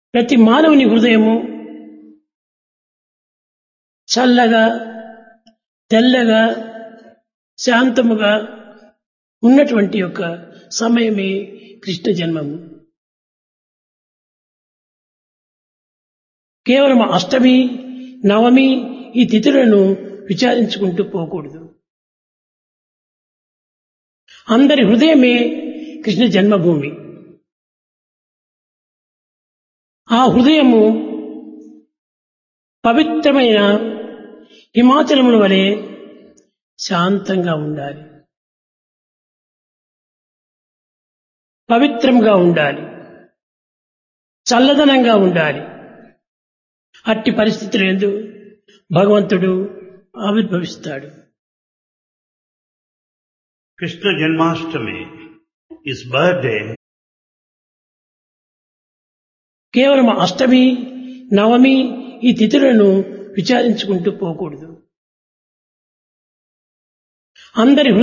ప్రతి మానవుని హృదయము చల్లగా తెల్లగా శాంతముగా ఉన్నటువంటి యొక్క సమయమే కృష్ణ జన్మము కేవలం అష్టమి నవమి ఈ తిథులను విచారించుకుంటూ పోకూడదు అందరి హృదయమే కృష్ణ జన్మభూమి ఆ హృదయము పవిత్రమైన హిమాచలముల వలె శాంతంగా ఉండాలి పవిత్రంగా ఉండాలి చల్లదనంగా ఉండాలి అట్టి పరిస్థితులు ఎందు భగవంతుడు ఆవిర్భవిస్తాడు Krishna Janmashtami, his birthday, కేవలం అష్టమి నవమి ఈ తిథులను విచారించుకుంటూ పోకూడదు అందరి